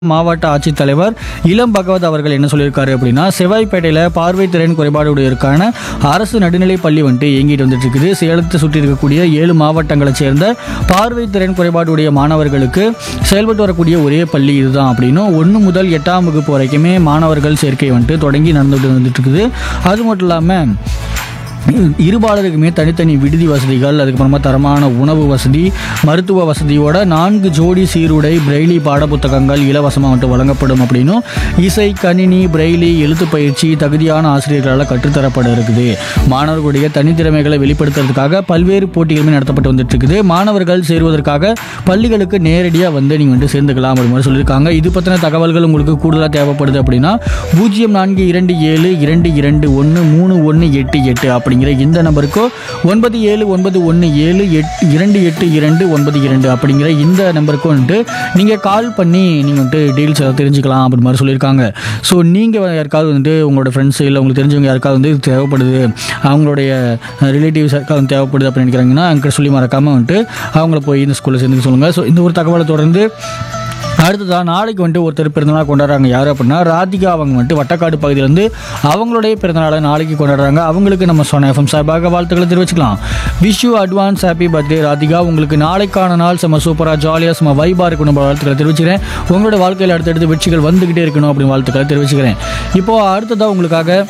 மாவட்ட ஆட்சித்தலைவர் இளம் பகவத் அவர்கள் என்ன சொல்லியிருக்காரு அப்படின்னா செவ்வாய்ப்பேட்டையில் பார்வை திறன் குறைபாடுடையோருக்கான அரசு நடுநிலைப் பள்ளி வந்துட்டு இயங்கிட்டு வந்துட்டு இருக்குது சேலத்தை சுற்றி இருக்கக்கூடிய ஏழு மாவட்டங்களைச் சேர்ந்த பார்வை திறன் குறைபாடுடைய மாணவர்களுக்கு செயல்பட்டு வரக்கூடிய ஒரே பள்ளி இதுதான் அப்படின்னும் ஒன்று முதல் எட்டாம் வகுப்பு வரைக்குமே மாணவர்கள் சேர்க்கை வந்துட்டு தொடங்கி நடந்துட்டு வந்துட்டு இருக்குது அது மட்டும் இல்லாமல் இருபாலருக்குமே தனித்தனி விடுதி வசதிகள் அதுக்கப்புறமா தரமான உணவு வசதி மருத்துவ வசதியோட நான்கு ஜோடி சீருடை பிரெய்லி பாடப்புத்தகங்கள் இலவசமாக வந்துட்டு வழங்கப்படும் அப்படின்னும் இசை கணினி பிரெய்லி எழுத்து பயிற்சி தகுதியான ஆசிரியர்களால் கற்றுத்தரப்பட இருக்குது மாணவர்களுடைய தனித்திறமைகளை வெளிப்படுத்துறதுக்காக பல்வேறு போட்டிகளுமே நடத்தப்பட்டு வந்துட்டு இருக்குது மாணவர்கள் சேருவதற்காக பள்ளிகளுக்கு நேரடியாக வந்து நீங்கள் வந்து சேர்ந்துக்கலாம் அப்படி மாதிரி சொல்லியிருக்காங்க இது பற்றின தகவல்கள் உங்களுக்கு கூடுதலாக தேவைப்படுது அப்படின்னா பூஜ்ஜியம் நான்கு இரண்டு ஏழு இரண்டு இரண்டு ஒன்று மூணு ஒன்று எட்டு எட்டு அப்படிங்கிற இந்த நம்பருக்கோ ஒன்பது ஏழு ஒன்பது ஒன்று ஏழு எட்டு இரண்டு எட்டு இரண்டு ஒன்பது இரண்டு அப்படிங்கிற இந்த நம்பருக்கு வந்துட்டு நீங்கள் கால் பண்ணி நீங்கள் வந்துட்டு டீல்ஸ் எல்லாம் தெரிஞ்சுக்கலாம் அப்படி மாதிரி சொல்லியிருக்காங்க ஸோ நீங்கள் யாருக்காவது வந்துட்டு உங்களோட ஃப்ரெண்ட்ஸ் இல்லை உங்களுக்கு தெரிஞ்சவங்க யாருக்காவது வந்து இது தேவைப்படுது அவங்களுடைய ரிலேட்டிவ்ஸ் யாருக்காவது வந்து தேவைப்படுது அப்படின்னு நினைக்கிறாங்கன்னா அங்கே சொல்லி மறக்காமல் வந்துட்டு அவங்கள போய் இந்த ஸ்கூலில் சேர்ந்து சொல்லுங்கள் ஸோ இந்த ஒரு தகவலை தொடர்ந்து அடுத்ததாக நாளைக்கு வந்துட்டு ஒருத்தர் பிறந்தநாள் கொண்டாடுறாங்க யார் அப்படின்னா ராதிகா அவங்க வந்துட்டு வட்டக்காடு பகுதியிலேருந்து அவங்களுடைய பிறந்தநாளை நாளைக்கு கொண்டாடுறாங்க அவங்களுக்கு நம்ம சொன்ன எஃப்எம் சார்பாக வாழ்த்துக்களை தெரிவிச்சுக்கலாம் wish you advance happy birthday Radhika உங்களுக்கு நாளைக்கான நாள் செம்ம சூப்பராக ஜாலியாக செம்ம வைபாக இருக்கணும் வாழ்த்துக்களை தெரிவிச்சுக்கிறேன் உங்களோட வாழ்க்கையில் அடுத்தடுத்து வெற்றிகள் வந்துக்கிட்டே இருக்கணும் அப்படின்னு வாழ்த்துக்களை தெரிவிச்சுக்கிறேன் இப்போது அடுத்ததாக உங்களுக்காக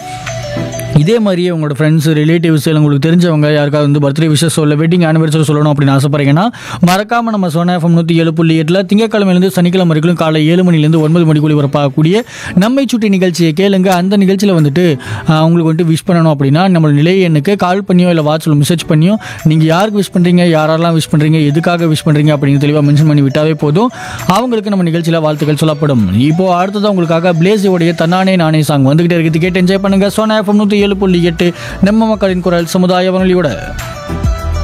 இதே மாதிரியே உங்களோட ஃப்ரெண்ட்ஸ் ரிலேட்டிவ்ஸ் இல்லை உங்களுக்கு தெரிஞ்சவங்க யாருக்காவது வந்து பர்த்டே விஷஸ் சொல்ல வெட்டிங் ஆனிவர்சரி சொல்லணும் அப்படின்னு ஆசைப்படுறீங்கன்னா மறக்காம நம்ம சொன்ன எஃப்எம் நூற்றி ஏழு புள்ளி எட்டில் திங்கக்கிழமையிலேருந்து சனிக்கிழமை வரைக்கும் காலை ஏழு மணிலேருந்து ஒன்பது மணிக்குள்ளே வரப்பாகக்கூடிய நம்மை சுட்டி நிகழ்ச்சியை கேளுங்க அந்த நிகழ்ச்சியில் வந்துட்டு ஆஹ், உங்களுக்கு வந்துட்டு விஷ் பண்ணணும் அப்படின்னா நம்ம நிலைய எண்ணுக்கு கால் பண்ணியோ இல்லை வாட்ஸ்அப்பில் மெசேஜ் பண்ணியோ நீங்கள் யாருக்கு விஷ் பண்ணுறீங்க யாரெல்லாம் விஷ் பண்ணுறீங்க எதுக்காக விஷ் பண்ணுறீங்க அப்படின்னு தெளிவாக மென்ஷன் பண்ணி விட்டாவே போதும் அவங்களுக்கு நம்ம நிகழ்ச்சியில் வாழ்த்துக்கள் சொல்லப்படும் இப்போ அடுத்ததான் உங்களுக்காக பிளேஸோடைய தன்னானே நானே சாங் வந்துகிட்டே இருக்குது கேட்டு என்ஜாய் பண்ணுங்க சோனா எஃப்எம் நூற்றி ஏழு புள்ளி எட்டு நம்ம மக்களின் குரல் சமுதாய வானொலியோட